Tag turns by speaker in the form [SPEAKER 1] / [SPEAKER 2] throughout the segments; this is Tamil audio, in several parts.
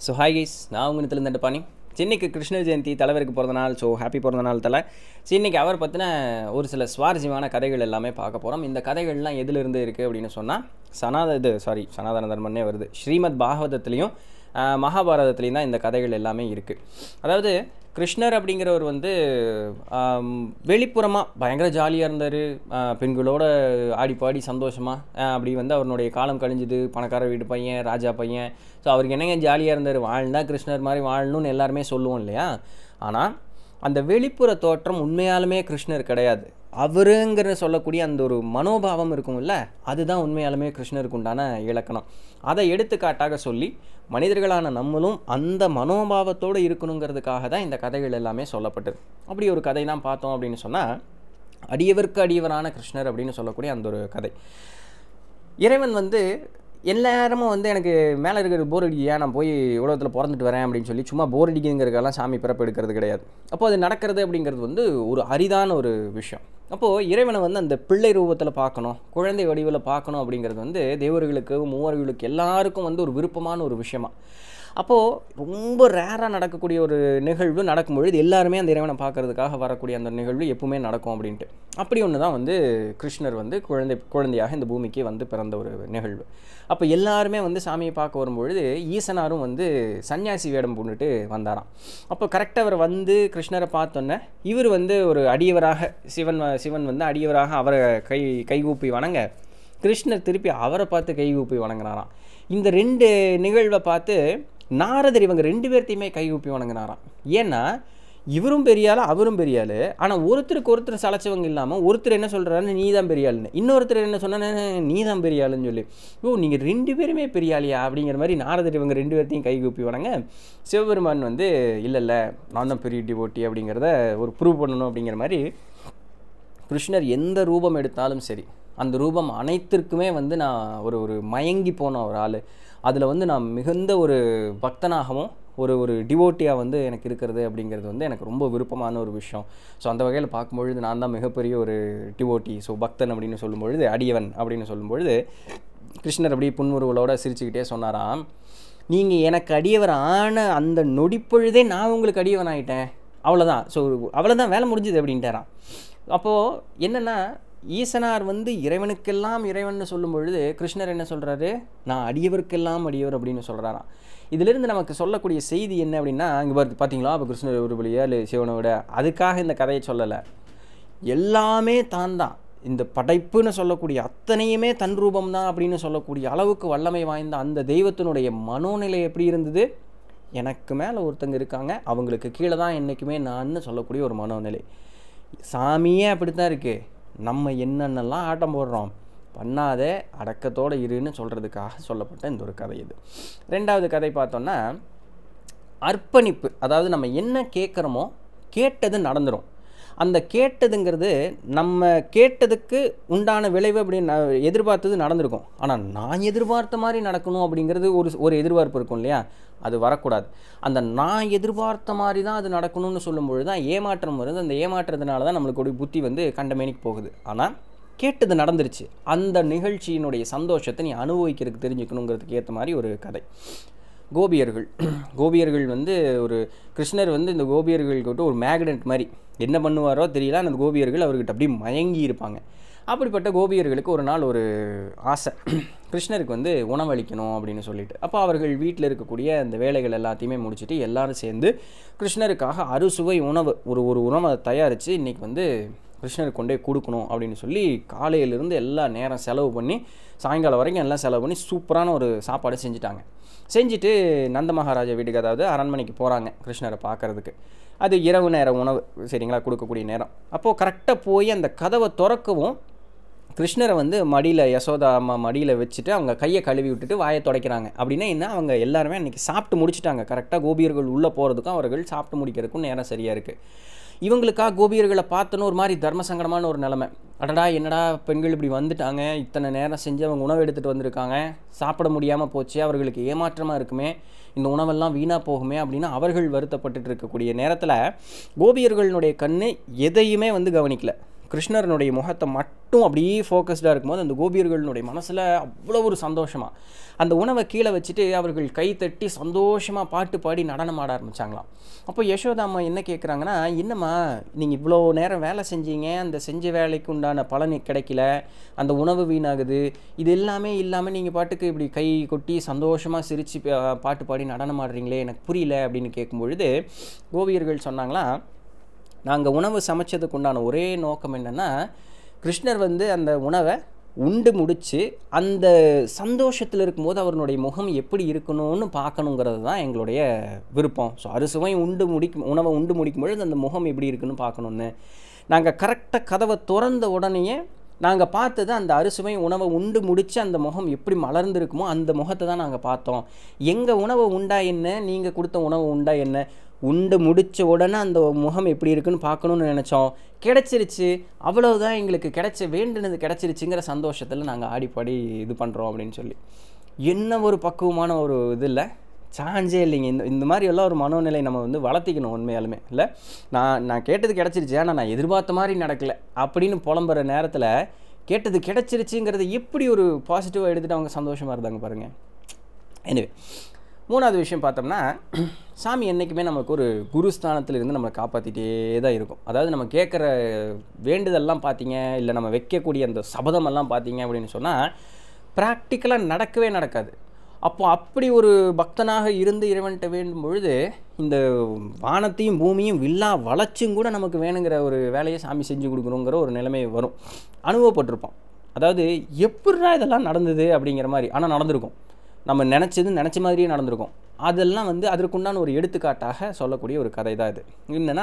[SPEAKER 1] ஸோ ஹாய் கைஸ் நான் உங்கள் நிலத்தில் பாணி இன்னைக்கு கிருஷ்ண ஜெயந்தி தலைவருக்கு பிறந்த நாள் ஸோ ஹாப்பி பிறந்த நாள் தலை ஸோ இன்னைக்கு அவர் பற்றின ஒரு சில சுவாரஸ்யமான கதைகள் எல்லாமே பார்க்க போகிறோம் இந்த கதைகள்லாம் எதிலிருந்து இருக்குது அப்படின்னு சொன்னால் சனாத இது சாரி சனாதன தர்மன்னே வருது ஸ்ரீமத் பாகவதத்துலேயும் மகாபாரதத்துலேயும் தான் இந்த கதைகள் எல்லாமே இருக்குது அதாவது கிருஷ்ணர் அப்படிங்கிறவர் வந்து வெளிப்புறமாக பயங்கர ஜாலியாக இருந்தார் பெண்களோட ஆடி பாடி சந்தோஷமாக அப்படி வந்து அவருடைய காலம் கழிஞ்சுது பணக்கார வீட்டு பையன் ராஜா பையன் ஸோ அவருக்கு என்னங்க ஜாலியாக இருந்தார் வாழ்ந்தா கிருஷ்ணர் மாதிரி வாழணும்னு எல்லாருமே சொல்லுவோம் இல்லையா ஆனால் அந்த வெளிப்புற தோற்றம் உண்மையாலுமே கிருஷ்ணர் கிடையாது அவருங்கிற சொல்லக்கூடிய அந்த ஒரு மனோபாவம் இருக்கும்ல அதுதான் உண்மையாலுமே கிருஷ்ணருக்கு உண்டான இலக்கணம் அதை எடுத்துக்காட்டாக சொல்லி மனிதர்களான நம்மளும் அந்த மனோபாவத்தோடு இருக்கணுங்கிறதுக்காக தான் இந்த கதைகள் எல்லாமே சொல்லப்பட்டது அப்படி ஒரு கதை தான் பார்த்தோம் அப்படின்னு சொன்னால் அடியவருக்கு அடியவரான கிருஷ்ணர் அப்படின்னு சொல்லக்கூடிய அந்த ஒரு கதை இறைவன் வந்து எல்லாரமும் வந்து எனக்கு மேலே இருக்கிற போர் அடிக்கியா நான் போய் உலகத்தில் பிறந்துட்டு வரேன் அப்படின்னு சொல்லி சும்மா போர் அடிக்குங்கிறதுக்கெல்லாம் சாமி பிறப்பு எடுக்கிறது கிடையாது அப்போ அது நடக்கிறது அப்படிங்கிறது வந்து ஒரு அரிதான ஒரு விஷயம் அப்போது இறைவனை வந்து அந்த பிள்ளை ரூபத்தில் பார்க்கணும் குழந்தை வடிவில் பார்க்கணும் அப்படிங்கிறது வந்து தேவர்களுக்கு மூவர்களுக்கு எல்லாருக்கும் வந்து ஒரு விருப்பமான ஒரு விஷயமா அப்போது ரொம்ப ரேராக நடக்கக்கூடிய ஒரு நிகழ்வு நடக்கும்பொழுது எல்லாருமே அந்த இறைவனை பார்க்கறதுக்காக வரக்கூடிய அந்த நிகழ்வு எப்பவுமே நடக்கும் அப்படின்ட்டு அப்படி ஒன்று தான் வந்து கிருஷ்ணர் வந்து குழந்தை குழந்தையாக இந்த பூமிக்கு வந்து பிறந்த ஒரு நிகழ்வு அப்போ எல்லாருமே வந்து சாமியை பார்க்க வரும்பொழுது ஈசனாரும் வந்து சன்னியாசி வேடம் பூண்டுட்டு வந்தாராம் அப்போ கரெக்டாக அவர் வந்து கிருஷ்ணரை பார்த்தோன்னே இவர் வந்து ஒரு அடியவராக சிவன் சிவன் வந்து அடியவராக அவரை கை கைகூப்பி வணங்க கிருஷ்ணர் திருப்பி அவரை பார்த்து கைகூப்பி வணங்கினாராம் இந்த ரெண்டு நிகழ்வை பார்த்து நாரதர் இவங்க ரெண்டு பேர்த்தையுமே கைகூப்பி வணங்கினாராம் ஏன்னா இவரும் பெரியாள் அவரும் பெரியாள் ஆனால் ஒருத்தருக்கு ஒருத்தர் சளைச்சவங்க இல்லாமல் ஒருத்தர் என்ன சொல்கிறாருன்னு நீ தான் பெரியாள்னு இன்னொருத்தர் என்ன சொன்னா நீ தான் பெரியாளுன்னு சொல்லி ஓ நீங்கள் ரெண்டு பேருமே பெரியாளியா அப்படிங்கிற மாதிரி நாரதர் இவங்க ரெண்டு பேர்த்தையும் கைகூப்பி வணங்க சிவபெருமான் வந்து இல்லை இல்லை நான் தான் பெரிய டிவோட்டி அப்படிங்கிறத ஒரு ப்ரூவ் பண்ணணும் அப்படிங்கிற மாதிரி கிருஷ்ணர் எந்த ரூபம் எடுத்தாலும் சரி அந்த ரூபம் அனைத்திற்குமே வந்து நான் ஒரு ஒரு மயங்கி போன ஒரு ஆள் அதில் வந்து நான் மிகுந்த ஒரு பக்தனாகவும் ஒரு ஒரு டிவோட்டியாக வந்து எனக்கு இருக்கிறது அப்படிங்கிறது வந்து எனக்கு ரொம்ப விருப்பமான ஒரு விஷயம் ஸோ அந்த வகையில் பார்க்கும்பொழுது நான் தான் மிகப்பெரிய ஒரு டிவோட்டி ஸோ பக்தன் அப்படின்னு சொல்லும்பொழுது அடியவன் அப்படின்னு சொல்லும்பொழுது கிருஷ்ணர் அப்படி புன்முறுவலோட சிரிச்சுக்கிட்டே சொன்னாராம் நீங்கள் எனக்கு அடியவர் ஆன அந்த நொடிப்பொழுதே நான் உங்களுக்கு அடியவன் ஆகிட்டேன் அவ்வளோதான் ஸோ அவ்வளோதான் வேலை முடிஞ்சுது அப்படின்ட்டாராம் அப்போது என்னென்னா ஈசனார் வந்து இறைவனுக்கெல்லாம் இறைவன் சொல்லும் பொழுது கிருஷ்ணர் என்ன சொல்கிறாரு நான் அடியவருக்கெல்லாம் அடியவர் அப்படின்னு சொல்கிறாராம் இதிலிருந்து நமக்கு சொல்லக்கூடிய செய்தி என்ன அப்படின்னா இங்கே பார்த்து பார்த்தீங்களா அப்போ கிருஷ்ணர் ஒரு வழியா இல்லை சிவனை விட அதுக்காக இந்த கதையை சொல்லலை எல்லாமே தான் தான் இந்த படைப்புன்னு சொல்லக்கூடிய அத்தனையுமே தன் ரூபம் தான் அப்படின்னு சொல்லக்கூடிய அளவுக்கு வல்லமை வாய்ந்த அந்த தெய்வத்தினுடைய மனோநிலை எப்படி இருந்தது எனக்கு மேலே ஒருத்தங்க இருக்காங்க அவங்களுக்கு கீழே தான் என்றைக்குமே நான் சொல்லக்கூடிய ஒரு மனோநிலை சாமியே அப்படி தான் இருக்குது நம்ம என்னென்னலாம் ஆட்டம் போடுறோம் பண்ணாத அடக்கத்தோடு இருன்னு சொல்கிறதுக்காக சொல்லப்பட்ட இந்த ஒரு கதை இது ரெண்டாவது கதை பார்த்தோன்னா அர்ப்பணிப்பு அதாவது நம்ம என்ன கேட்குறோமோ கேட்டது நடந்துடும் அந்த கேட்டதுங்கிறது நம்ம கேட்டதுக்கு உண்டான விளைவு அப்படி ந எதிர்பார்த்தது நடந்திருக்கும் ஆனால் நான் எதிர்பார்த்த மாதிரி நடக்கணும் அப்படிங்கிறது ஒரு ஒரு எதிர்பார்ப்பு இருக்கும் இல்லையா அது வரக்கூடாது அந்த நான் எதிர்பார்த்த மாதிரி தான் அது நடக்கணும்னு சொல்லும்பொழுது தான் ஏமாற்றம் வருது அந்த ஏமாற்றத்தினால தான் நம்மளுக்கு புத்தி வந்து கண்டமேனிக்கு போகுது ஆனால் கேட்டது நடந்துருச்சு அந்த நிகழ்ச்சியினுடைய சந்தோஷத்தை நீ அனுபவிக்கிறதுக்கு தெரிஞ்சுக்கணுங்கிறதுக்கு ஏற்ற மாதிரி ஒரு கதை கோபியர்கள் கோபியர்கள் வந்து ஒரு கிருஷ்ணர் வந்து இந்த கோபியர்கள்கிட்ட ஒரு மேக்னெட் மாதிரி என்ன பண்ணுவாரோ தெரியல அந்த கோபியர்கள் அவர்கிட்ட அப்படியே மயங்கி இருப்பாங்க அப்படிப்பட்ட கோபியர்களுக்கு ஒரு நாள் ஒரு ஆசை கிருஷ்ணருக்கு வந்து உணவளிக்கணும் அப்படின்னு சொல்லிட்டு அப்போ அவர்கள் வீட்டில் இருக்கக்கூடிய அந்த வேலைகள் எல்லாத்தையுமே முடிச்சுட்டு எல்லாரும் சேர்ந்து கிருஷ்ணருக்காக அறுசுவை உணவு ஒரு ஒரு உணவை தயாரித்து இன்றைக்கி வந்து கிருஷ்ணருக்கு கொண்டே கொடுக்கணும் அப்படின்னு சொல்லி காலையிலேருந்து எல்லா நேரம் செலவு பண்ணி சாயங்காலம் வரைக்கும் எல்லாம் செலவு பண்ணி சூப்பரான ஒரு சாப்பாடு செஞ்சுட்டாங்க செஞ்சுட்டு நந்த மகாராஜா வீட்டுக்கு அதாவது அரண்மனைக்கு போகிறாங்க கிருஷ்ணரை பார்க்குறதுக்கு அது இரவு நேர உணவு சரிங்களா கொடுக்கக்கூடிய நேரம் அப்போது கரெக்டாக போய் அந்த கதவை திறக்கவும் கிருஷ்ணரை வந்து மடியில் யசோதா அம்மா மடியில் வச்சுட்டு அவங்க கையை கழுவி விட்டுட்டு வாயை துடைக்கிறாங்க அப்படின்னா என்ன அவங்க எல்லாருமே அன்றைக்கி சாப்பிட்டு முடிச்சிட்டாங்க கரெக்டாக கோபியர்கள் உள்ளே போகிறதுக்கும் அவர்கள் சாப்பிட்டு முடிக்கிறதுக்கும் நேரம் சரியாக இருக்குது இவங்களுக்காக கோபியர்களை பார்த்தோன்னு ஒரு மாதிரி தர்ம சங்கடமான ஒரு நிலமை அடடா என்னடா பெண்கள் இப்படி வந்துட்டாங்க இத்தனை நேரம் செஞ்சு அவங்க உணவு எடுத்துகிட்டு வந்திருக்காங்க சாப்பிட முடியாமல் போச்சு அவர்களுக்கு ஏமாற்றமாக இருக்குமே இந்த உணவெல்லாம் வீணாக போகுமே அப்படின்னு அவர்கள் வருத்தப்பட்டுட்டு இருக்கக்கூடிய நேரத்தில் கோபியர்களுடைய கண்ணு எதையுமே வந்து கவனிக்கல கிருஷ்ணரனுடைய முகத்தை மட்டும் அப்படியே ஃபோக்கஸ்டாக இருக்கும்போது அந்த கோபியர்களுடைய மனசில் அவ்வளோ ஒரு சந்தோஷமாக அந்த உணவை கீழே வச்சுட்டு அவர்கள் கை தட்டி சந்தோஷமாக பாட்டு பாடி நடனம் ஆட ஆரம்பித்தாங்களாம் அப்போ யசோதா அம்மா என்ன கேட்குறாங்கன்னா என்னம்மா நீங்கள் இவ்வளோ நேரம் வேலை செஞ்சீங்க அந்த செஞ்ச வேலைக்கு உண்டான பலன் கிடைக்கல அந்த உணவு வீணாகுது இது எல்லாமே இல்லாமல் நீங்கள் பாட்டுக்கு இப்படி கை கொட்டி சந்தோஷமாக சிரித்து பாட்டு பாடி நடனம் ஆடுறீங்களே எனக்கு புரியல அப்படின்னு கேட்கும் பொழுது கோபியர்கள் சொன்னாங்களாம் நாங்கள் உணவு சமைச்சதுக்கு உண்டான ஒரே நோக்கம் என்னென்னா கிருஷ்ணர் வந்து அந்த உணவை உண்டு முடித்து அந்த சந்தோஷத்தில் இருக்கும்போது அவருடைய முகம் எப்படி இருக்கணும்னு பார்க்கணுங்கிறது தான் எங்களுடைய விருப்பம் ஸோ அறுசுவை உண்டு முடிக்கும் உணவை உண்டு முடிக்கும் பொழுது அந்த முகம் எப்படி இருக்குன்னு பார்க்கணுன்னு நாங்கள் கரெக்டாக கதவை திறந்த உடனேயே நாங்கள் பார்த்தது அந்த அறுசுவை உணவை உண்டு முடித்து அந்த முகம் எப்படி மலர்ந்துருக்குமோ அந்த முகத்தை தான் நாங்கள் பார்த்தோம் எங்கள் உணவை உண்டா என்ன நீங்கள் கொடுத்த உணவு உண்டா என்ன உண்டு முடித்த உடனே அந்த முகம் எப்படி இருக்குன்னு பார்க்கணுன்னு நினச்சோம் கிடச்சிருச்சு அவ்வளவுதான் எங்களுக்கு கிடைச்ச வேண்டுனது கிடச்சிருச்சுங்கிற சந்தோஷத்தில் நாங்கள் ஆடி பாடி இது பண்ணுறோம் அப்படின்னு சொல்லி என்ன ஒரு பக்குவமான ஒரு இது இல்லை சான்ஸே இல்லைங்க இந்த இந்த மாதிரி எல்லாம் ஒரு மனோநிலை நம்ம வந்து வளர்த்திக்கணும் உண்மையாலுமே இல்லை நான் நான் கேட்டது கிடச்சிருச்சு ஆனால் நான் எதிர்பார்த்த மாதிரி நடக்கலை அப்படின்னு புலம்புற நேரத்தில் கேட்டது கிடச்சிருச்சுங்கிறத எப்படி ஒரு பாசிட்டிவாக எடுத்துகிட்டு அவங்க சந்தோஷமாக இருந்தாங்க பாருங்கள் எனிவே மூணாவது விஷயம் பார்த்தோம்னா சாமி என்றைக்குமே நமக்கு ஒரு குருஸ்தானத்தில் இருந்து நம்மளை காப்பாற்றிட்டே தான் இருக்கும் அதாவது நம்ம கேட்குற வேண்டுதல்லாம் பார்த்தீங்க இல்லை நம்ம வைக்கக்கூடிய அந்த சபதமெல்லாம் பார்த்தீங்க அப்படின்னு சொன்னால் ப்ராக்டிக்கலாக நடக்கவே நடக்காது அப்போ அப்படி ஒரு பக்தனாக இருந்து இறைவன்கிட்ட வேண்டும் பொழுது இந்த வானத்தையும் பூமியும் வில்லா வளச்சும் கூட நமக்கு வேணுங்கிற ஒரு வேலையை சாமி செஞ்சு கொடுக்கணுங்கிற ஒரு நிலைமை வரும் அனுபவப்பட்டிருப்போம் அதாவது எப்படிடா இதெல்லாம் நடந்தது அப்படிங்கிற மாதிரி ஆனால் நடந்திருக்கும் நம்ம நினச்சது நினச்ச மாதிரியே நடந்திருக்கும் அதெல்லாம் வந்து அதற்குண்டான ஒரு எடுத்துக்காட்டாக சொல்லக்கூடிய ஒரு கதை தான் இது என்னென்னா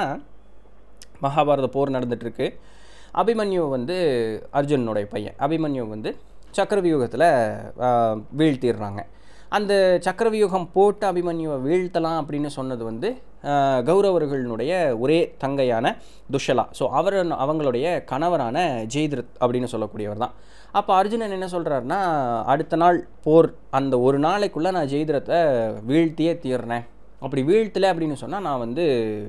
[SPEAKER 1] மகாபாரத போர் நடந்துகிட்ருக்கு அபிமன்யு வந்து அர்ஜுனனுடைய பையன் அபிமன்யு வந்து சக்கரவியூகத்தில் வீழ்த்திடுறாங்க அந்த சக்கரவியூகம் போட்டு அபிமன்யுவை வீழ்த்தலாம் அப்படின்னு சொன்னது வந்து கௌரவர்களுடைய ஒரே தங்கையான துஷலா ஸோ அவர் அவங்களுடைய கணவரான ஜெய்திரத் அப்படின்னு சொல்லக்கூடியவர் தான் அப்போ அர்ஜுனன் என்ன சொல்கிறாருன்னா அடுத்த நாள் போர் அந்த ஒரு நாளைக்குள்ளே நான் ஜெய்திரத்தை வீழ்த்தியே தீர்றேன் அப்படி வீழ்த்தலை அப்படின்னு சொன்னால் நான் வந்து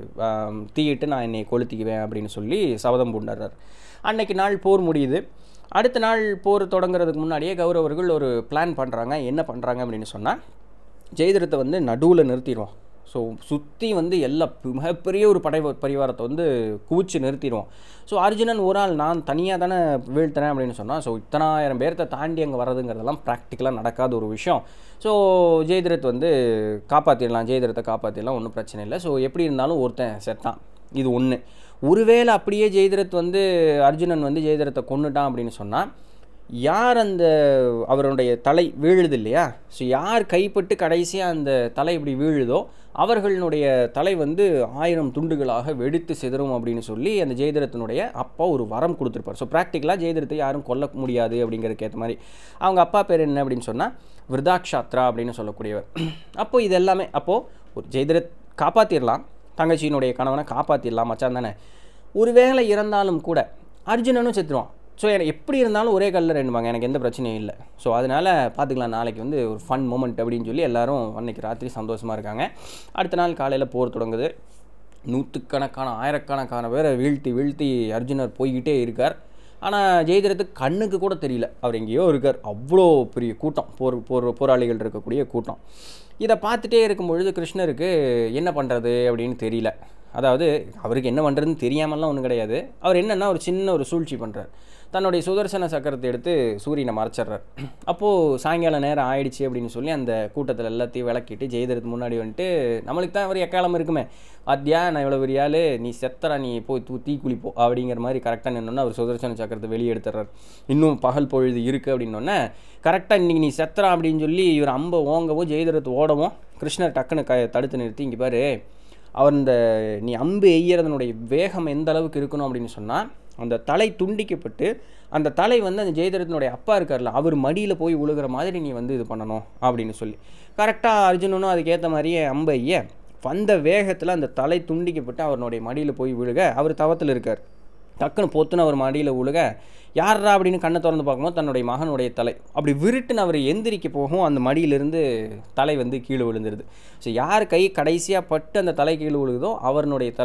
[SPEAKER 1] தீயிட்டு நான் என்னை கொளுத்திக்குவேன் அப்படின்னு சொல்லி சபதம் பூண்டார் அன்னைக்கு நாள் போர் முடியுது அடுத்த நாள் போர் தொடங்குறதுக்கு முன்னாடியே கௌரவர்கள் ஒரு பிளான் பண்ணுறாங்க என்ன பண்ணுறாங்க அப்படின்னு சொன்னால் ஜெயதிரத்தை வந்து நடுவில் நிறுத்திடுவோம் ஸோ சுற்றி வந்து எல்லா மிகப்பெரிய ஒரு படை பரிவாரத்தை வந்து கூச்சு நிறுத்திடுவோம் ஸோ அர்ஜுனன் ஒரு ஆள் நான் தனியாக தானே வீழ்த்துறேன் அப்படின்னு சொன்னால் ஸோ இத்தனாயிரம் பேர்த்த தாண்டி அங்கே வர்றதுங்கிறதெல்லாம் ப்ராக்டிக்கலாக நடக்காத ஒரு விஷயம் ஸோ ஜெயதிரத் வந்து காப்பாற்றிடலாம் ஜெயதிரத்தை காப்பாற்றிடலாம் ஒன்றும் பிரச்சனை இல்லை ஸோ எப்படி இருந்தாலும் ஒருத்தன் செத்தான் இது ஒன்று ஒருவேளை அப்படியே ஜெயதிரத் வந்து அர்ஜுனன் வந்து ஜெயதிரத்தை கொண்டுட்டான் அப்படின்னு சொன்னால் யார் அந்த அவருடைய தலை வீழுது இல்லையா ஸோ யார் கைப்பட்டு கடைசியாக அந்த தலை இப்படி வீழுதோ அவர்களுடைய தலை வந்து ஆயிரம் துண்டுகளாக வெடித்து சிதறும் அப்படின்னு சொல்லி அந்த ஜெயதிரத்தினுடைய அப்பா ஒரு வரம் கொடுத்துருப்பார் ஸோ ப்ராக்டிக்கலாக ஜெயதிரத்தை யாரும் கொல்ல முடியாது அப்படிங்கிறதுக்கு ஏற்ற மாதிரி அவங்க அப்பா பேர் என்ன அப்படின்னு சொன்னால் விருதாக்ஷாத்ரா அப்படின்னு சொல்லக்கூடியவர் அப்போது இது எல்லாமே அப்போது ஒரு ஜெயதிரத் காப்பாற்றிடலாம் தங்கச்சியினுடைய கணவனை காப்பாற்றிடலாம் மச்சான் தானே ஒருவேளை இறந்தாலும் கூட அர்ஜுனனும் செத்துருவான் ஸோ எனக்கு எப்படி இருந்தாலும் ஒரே கல்லில் ரெண்டுவாங்க எனக்கு எந்த பிரச்சனையும் இல்லை ஸோ அதனால் பார்த்துக்கலாம் நாளைக்கு வந்து ஒரு ஃபன் மூமெண்ட் அப்படின்னு சொல்லி எல்லோரும் அன்றைக்கி ராத்திரி சந்தோஷமாக இருக்காங்க அடுத்த நாள் காலையில் போர் தொடங்குது நூற்றுக்கணக்கான ஆயிரக்கணக்கான பேரை வீழ்த்தி வீழ்த்தி அர்ஜுனர் போய்கிட்டே இருக்கார் ஆனால் ஜெயிக்கிறதுக்கு கண்ணுக்கு கூட தெரியல அவர் எங்கேயோ இருக்கார் அவ்வளோ பெரிய கூட்டம் போர் போர் போராளிகள் இருக்கக்கூடிய கூட்டம் இதை பார்த்துட்டே இருக்கும் பொழுது கிருஷ்ணருக்கு என்ன பண்ணுறது அப்படின்னு தெரியல அதாவது அவருக்கு என்ன பண்ணுறதுன்னு தெரியாமலாம் ஒன்றும் கிடையாது அவர் என்னென்னா ஒரு சின்ன ஒரு சூழ்ச்சி பண்ணுறார் தன்னுடைய சுதர்சன சக்கரத்தை எடுத்து சூரியனை மறைச்சிட்றார் அப்போது சாயங்காலம் நேரம் ஆயிடுச்சு அப்படின்னு சொல்லி அந்த கூட்டத்தில் எல்லாத்தையும் விளக்கிட்டு ஜெயிதரத்து முன்னாடி வந்துட்டு நம்மளுக்கு தான் அவர் எக்காலம் இருக்குமே அத்தியா நான் இவ்வளோ பெரிய ஆள் நீ செத்தரா நீ போய் தூ தீ குளிப்போ அப்படிங்கிற மாதிரி கரெக்டாக நின்னோன்னா அவர் சுதர்சன சக்கரத்தை வெளியே எடுத்துறார் இன்னும் பகல் பொழுது இருக்குது அப்படின்னோடனே கரெக்டாக இன்றைக்கி நீ செத்துறா அப்படின்னு சொல்லி இவர் அம்பை ஓங்கவும் ஜெயதரத்து ஓடவும் கிருஷ்ணர் டக்குன்னு க தடுத்து நிறுத்தி இங்கே பாரு அவர் இந்த நீ அம்பு எய்யறதனுடைய வேகம் எந்த அளவுக்கு இருக்கணும் அப்படின்னு சொன்னால் அந்த தலை துண்டிக்கப்பட்டு அந்த தலை வந்து அந்த ஜெயதரத்தினுடைய அப்பா இருக்கார்ல அவர் மடியில் போய் உழுகிற மாதிரி நீ வந்து இது பண்ணணும் அப்படின்னு சொல்லி கரெக்டாக அர்ஜுனனும் அதுக்கேற்ற மாதிரியே அம்பு ஐய வந்த வேகத்தில் அந்த தலை துண்டிக்கப்பட்டு அவருடைய மடியில் போய் விழுக அவர் தவத்தில் இருக்கார் டக்குன்னு பொத்துன்னு அவர் மடியில் விழுக யாரா அப்படின்னு கண்ணை திறந்து பார்க்கும்போது தன்னுடைய மகனுடைய தலை அப்படி விருட்டுன்னு அவர் எந்திரிக்க போகும் அந்த மடியிலிருந்து தலை வந்து கீழே விழுந்துருது ஸோ யார் கை கடைசியாக பட்டு அந்த தலை கீழே விழுகுதோ அவருடைய தலை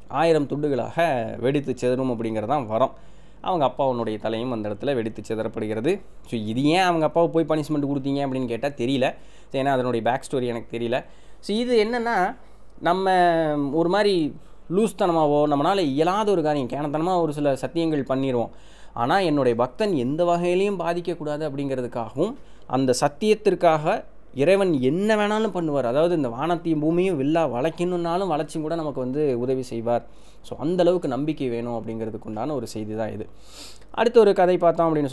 [SPEAKER 1] ஆயிரம் துண்டுகளாக வெடித்து சிதறும் அப்படிங்கிறது தான் வரம் அவங்க அப்பாவுடைய தலையும் அந்த இடத்துல வெடித்து சிதறப்படுகிறது ஸோ இது ஏன் அவங்க அப்பாவை போய் பனிஷ்மெண்ட் கொடுத்தீங்க அப்படின்னு கேட்டால் தெரியல ஸோ ஏன்னா அதனுடைய பேக் ஸ்டோரி எனக்கு தெரியல ஸோ இது என்னென்னா நம்ம ஒரு மாதிரி லூஸ்தனமாவோ நம்மளால் இயலாத ஒரு காரியம் கேனத்தனமாக ஒரு சில சத்தியங்கள் பண்ணிடுவோம் ஆனால் என்னுடைய பக்தன் எந்த வகையிலையும் பாதிக்கக்கூடாது அப்படிங்கிறதுக்காகவும் அந்த சத்தியத்திற்காக இறைவன் என்ன வேணாலும் பண்ணுவார் அதாவது இந்த வானத்தையும் பூமியும் வில்லா வளைக்கணுன்னாலும் வளைச்சும் கூட நமக்கு வந்து உதவி செய்வார் ஸோ அந்த அளவுக்கு நம்பிக்கை வேணும் அப்படிங்கிறதுக்கு உண்டான ஒரு செய்தி தான் இது அடுத்த ஒரு கதை பார்த்தோம் அப்படின்னு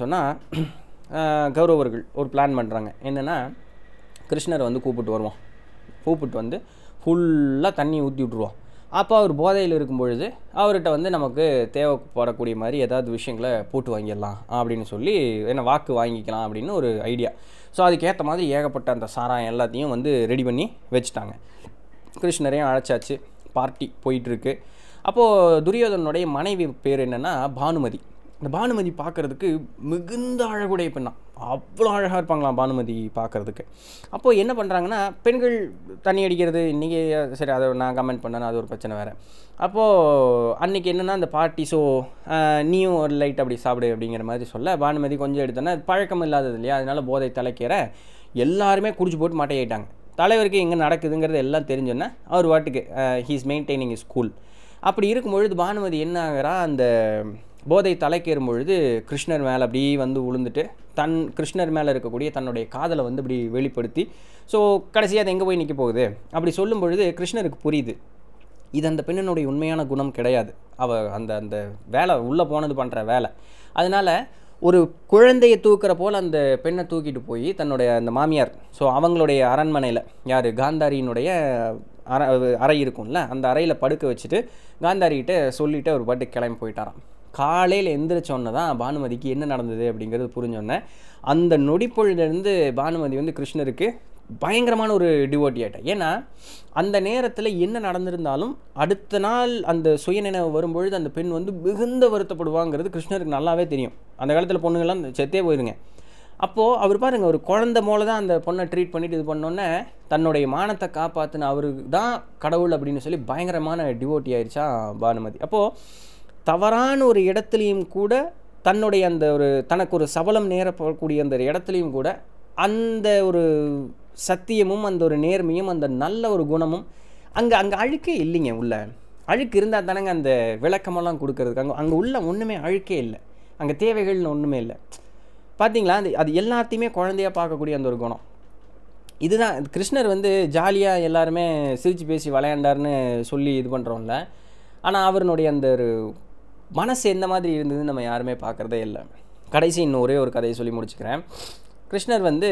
[SPEAKER 1] சொன்னால் கௌரவர்கள் ஒரு பிளான் பண்ணுறாங்க என்னென்னா கிருஷ்ணரை வந்து கூப்பிட்டு வருவோம் கூப்பிட்டு வந்து ஃபுல்லாக தண்ணி ஊற்றி விட்ருவோம் அப்போ அவர் போதையில் இருக்கும் பொழுது அவர்கிட்ட வந்து நமக்கு தேவைப்படக்கூடிய மாதிரி ஏதாவது விஷயங்களை போட்டு வாங்கிடலாம் அப்படின்னு சொல்லி என்ன வாக்கு வாங்கிக்கலாம் அப்படின்னு ஒரு ஐடியா ஸோ அதுக்கேற்ற மாதிரி ஏகப்பட்ட அந்த சாராயம் எல்லாத்தையும் வந்து ரெடி பண்ணி வச்சுட்டாங்க கிருஷ்ணரையும் அழைச்சாச்சு பார்ட்டி போயிட்டுருக்கு அப்போது துரியோதனுடைய மனைவி பேர் என்னென்னா பானுமதி இந்த பானுமதி பார்க்குறதுக்கு மிகுந்த அழகுடைய பெண்ணா அவ்வளோ அழகாக இருப்பாங்களாம் பானுமதி பார்க்குறதுக்கு அப்போது என்ன பண்ணுறாங்கன்னா பெண்கள் தண்ணி அடிக்கிறது இன்றைக்கி சரி அதை நான் கமெண்ட் பண்ணேன் அது ஒரு பிரச்சனை வேறு அப்போது அன்றைக்கி என்னென்னா அந்த பார்ட்டி ஸோ நீயும் ஒரு லைட் அப்படி சாப்பிடு அப்படிங்கிற மாதிரி சொல்ல பானுமதி கொஞ்சம் எடுத்தோன்னா பழக்கம் இல்லாதது இல்லையா அதனால போதை தலைக்கிற எல்லாருமே குடிச்சு போட்டு மாட்டையிட்டாங்க தலைவருக்கு எங்கே நடக்குதுங்கிறது எல்லாம் தெரிஞ்சோன்னே அவர் வாட்டுக்கு ஹீஸ் மெயின்டைனிங் ஸ்கூல் அப்படி இருக்கும் பொழுது பானுமதி என்ன ஆகிறா அந்த போதை தலைக்கேறும் பொழுது கிருஷ்ணர் மேலே அப்படி வந்து உளுந்துட்டு தன் கிருஷ்ணர் மேலே இருக்கக்கூடிய தன்னுடைய காதலை வந்து இப்படி வெளிப்படுத்தி ஸோ கடைசியாக அது எங்கே போய் நிற்க போகுது அப்படி சொல்லும் பொழுது கிருஷ்ணருக்கு புரியுது இது அந்த பெண்ணினுடைய உண்மையான குணம் கிடையாது அவ அந்த அந்த வேலை உள்ளே போனது பண்ணுற வேலை அதனால் ஒரு குழந்தையை தூக்குற போல் அந்த பெண்ணை தூக்கிட்டு போய் தன்னுடைய அந்த மாமியார் ஸோ அவங்களுடைய அரண்மனையில் யார் காந்தாரியினுடைய அற அறை இருக்கும்ல அந்த அறையில் படுக்க வச்சுட்டு காந்தாரிகிட்ட சொல்லிவிட்டு அவர் பாட்டு கிளம்பி போயிட்டாராம் காலையில் எந்திரிச்சோன்னே தான் பானுமதிக்கு என்ன நடந்தது அப்படிங்கிறது புரிஞ்சோன்னே அந்த நொடிப்பொழுதுலேருந்து பானுமதி வந்து கிருஷ்ணருக்கு பயங்கரமான ஒரு டிவோட்டி ஆகிட்டா ஏன்னா அந்த நேரத்தில் என்ன நடந்திருந்தாலும் அடுத்த நாள் அந்த சுயநினைவு வரும்பொழுது அந்த பெண் வந்து மிகுந்த வருத்தப்படுவாங்கிறது கிருஷ்ணருக்கு நல்லாவே தெரியும் அந்த காலத்தில் பொண்ணுங்கள்லாம் செத்தே போயிருங்க அப்போது அவர் பாருங்கள் ஒரு குழந்த போல தான் அந்த பொண்ணை ட்ரீட் பண்ணிட்டு இது பண்ணோன்னே தன்னுடைய மானத்தை காப்பாற்றின அவருக்கு தான் கடவுள் அப்படின்னு சொல்லி பயங்கரமான டிவோட்டி ஆயிடுச்சா பானுமதி அப்போது தவறான ஒரு இடத்துலையும் கூட தன்னுடைய அந்த ஒரு தனக்கு ஒரு சபலம் நேரப்படக்கூடிய அந்த இடத்துலையும் கூட அந்த ஒரு சத்தியமும் அந்த ஒரு நேர்மையும் அந்த நல்ல ஒரு குணமும் அங்கே அங்கே அழுக்கே இல்லைங்க உள்ள அழுக்கு இருந்தால் தானேங்க அந்த விளக்கமெல்லாம் கொடுக்கறதுக்கு அங்கே அங்கே உள்ள ஒன்றுமே அழுக்கே இல்லை அங்கே தேவைகள்னு ஒன்றுமே இல்லை பார்த்தீங்களா அது அது எல்லாத்தையுமே குழந்தையாக பார்க்கக்கூடிய அந்த ஒரு குணம் இதுதான் கிருஷ்ணர் வந்து ஜாலியாக எல்லாருமே சிரித்து பேசி விளையாண்டார்னு சொல்லி இது பண்ணுறோம்ல ஆனால் அவருடைய அந்த ஒரு மனசு எந்த மாதிரி இருந்ததுன்னு நம்ம யாருமே பார்க்குறதே இல்லை கடைசி இன்னும் ஒரே ஒரு கதையை சொல்லி முடிச்சுக்கிறேன் கிருஷ்ணர் வந்து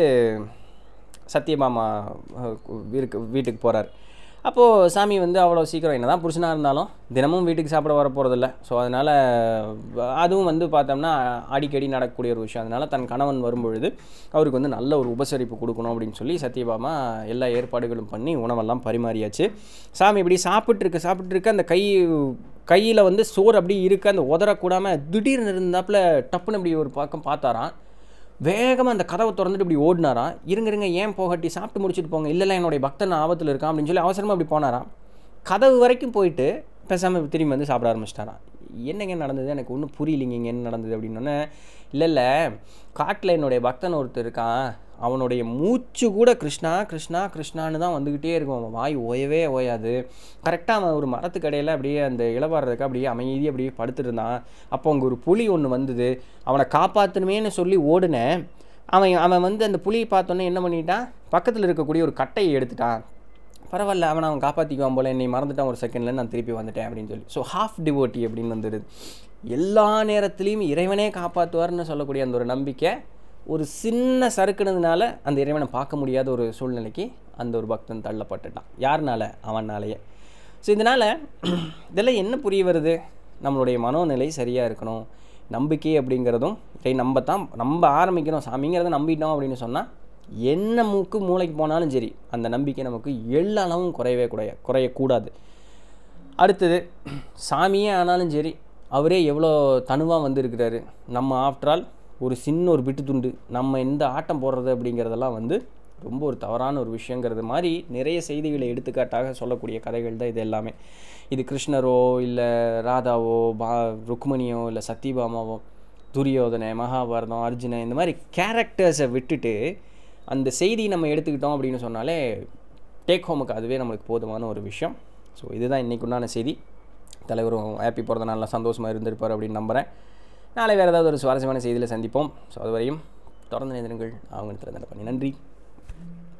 [SPEAKER 1] சத்யபாமா இருக்கு வீட்டுக்கு போகிறார் அப்போது சாமி வந்து அவ்வளோ சீக்கிரம் என்ன தான் புருஷனாக இருந்தாலும் தினமும் வீட்டுக்கு சாப்பிட வர போகிறதில்ல ஸோ அதனால் அதுவும் வந்து பார்த்தோம்னா அடிக்கடி நடக்கக்கூடிய ஒரு விஷயம் அதனால் தன் கணவன் வரும்பொழுது அவருக்கு வந்து நல்ல ஒரு உபசரிப்பு கொடுக்கணும் அப்படின்னு சொல்லி சத்யபாமா எல்லா ஏற்பாடுகளும் பண்ணி உணவெல்லாம் பரிமாறியாச்சு சாமி இப்படி சாப்பிட்ருக்கு சாப்பிட்ருக்கு அந்த கை கையில் வந்து சோறு அப்படி இருக்குது அந்த உதறக்கூடாமல் திடீர்னு இருந்தாப்புல டப்புன்னு இப்படி ஒரு பக்கம் பார்த்தாராம் வேகமாக அந்த கதவை திறந்துட்டு இப்படி ஓடினாராம் இருங்க இருங்க ஏன் போகட்டி சாப்பிட்டு முடிச்சுட்டு போங்க இல்லை இல்லை என்னுடைய பக்தன் ஆபத்தில் இருக்கான் அப்படின்னு சொல்லி அவசரமாக அப்படி போனாராம் கதவு வரைக்கும் போயிட்டு பேசாமல் திரும்பி வந்து சாப்பிட ஆரம்பிச்சிட்டாராம் என்னங்க நடந்தது எனக்கு ஒன்றும் புரியலிங்க இங்கே என்ன நடந்தது அப்படின்னோடனே இல்லை இல்லை காட்டில் என்னுடைய பக்தன் ஒருத்தர் இருக்கான் அவனுடைய மூச்சு கூட கிருஷ்ணா கிருஷ்ணா கிருஷ்ணான்னு தான் வந்துக்கிட்டே இருக்கும் அவன் வாய் ஓயவே ஓயாது கரெக்டாக அவன் ஒரு மரத்துக்கடையில் அப்படியே அந்த இளவாடுறதுக்கு அப்படியே அமைதி அப்படியே படுத்துட்டு இருந்தான் அப்போ அங்கே ஒரு புலி ஒன்று வந்தது அவனை காப்பாற்றணுமேனு சொல்லி ஓடுனேன் அவன் அவன் வந்து அந்த புலியை பார்த்தோன்னே என்ன பண்ணிட்டான் பக்கத்தில் இருக்கக்கூடிய ஒரு கட்டையை எடுத்துட்டான் பரவாயில்ல அவனை அவன் காப்பாற்றிக்குவான் போல என்னை மறந்துட்டான் ஒரு செகண்டில் நான் திருப்பி வந்துட்டேன் அப்படின்னு சொல்லி ஸோ ஹாஃப் டிவோட்டி அப்படின்னு வந்துடுது எல்லா நேரத்துலையும் இறைவனே காப்பாற்றுவார்னு சொல்லக்கூடிய அந்த ஒரு நம்பிக்கை ஒரு சின்ன சறுக்குனதுனால அந்த இறைவனை பார்க்க முடியாத ஒரு சூழ்நிலைக்கு அந்த ஒரு பக்தன் தள்ளப்பட்டுட்டான் யாருனால அவனாலேயே ஸோ இதனால் இதெல்லாம் என்ன புரிய வருது நம்மளுடைய மனோநிலை சரியாக இருக்கணும் நம்பிக்கை அப்படிங்கிறதும் இதை நம்ம தான் நம்ம ஆரம்பிக்கிறோம் சாமிங்கிறத நம்பிட்டோம் அப்படின்னு சொன்னால் என்ன மூக்கு மூளைக்கு போனாலும் சரி அந்த நம்பிக்கை நமக்கு எல்லளவும் குறையவே குறைய குறையக்கூடாது அடுத்தது சாமியே ஆனாலும் சரி அவரே எவ்வளோ தனுவாக வந்திருக்கிறாரு நம்ம ஆஃப்டர் ஆல் ஒரு சின்ன ஒரு பிட்டு துண்டு நம்ம எந்த ஆட்டம் போடுறது அப்படிங்கிறதெல்லாம் வந்து ரொம்ப ஒரு தவறான ஒரு விஷயங்கிறது மாதிரி நிறைய செய்திகளை எடுத்துக்காட்டாக சொல்லக்கூடிய கதைகள் தான் இது எல்லாமே இது கிருஷ்ணரோ இல்லை ராதாவோ பா ருக்மணியோ இல்லை சத்யபாமாவோ துரியோதனை மகாபாரதம் அர்ஜுனன் இந்த மாதிரி கேரக்டர்ஸை விட்டுட்டு அந்த செய்தி நம்ம எடுத்துக்கிட்டோம் அப்படின்னு சொன்னாலே டேக் ஹோமுக்கு அதுவே நம்மளுக்கு போதுமான ஒரு விஷயம் ஸோ இதுதான் இன்றைக்கு உண்டான செய்தி தலைவரும் ஹாப்பி பிறந்த நாளில் சந்தோஷமாக இருந்திருப்பார் அப்படின்னு நம்புகிறேன் நாளை வேறு ஏதாவது ஒரு சுவாரஸ்யமான செய்தியில் சந்திப்போம் ஸோ அதுவரையும் தொடர்ந்து நேந்திரங்கள் அவங்க இடத்துல பண்ணி நன்றி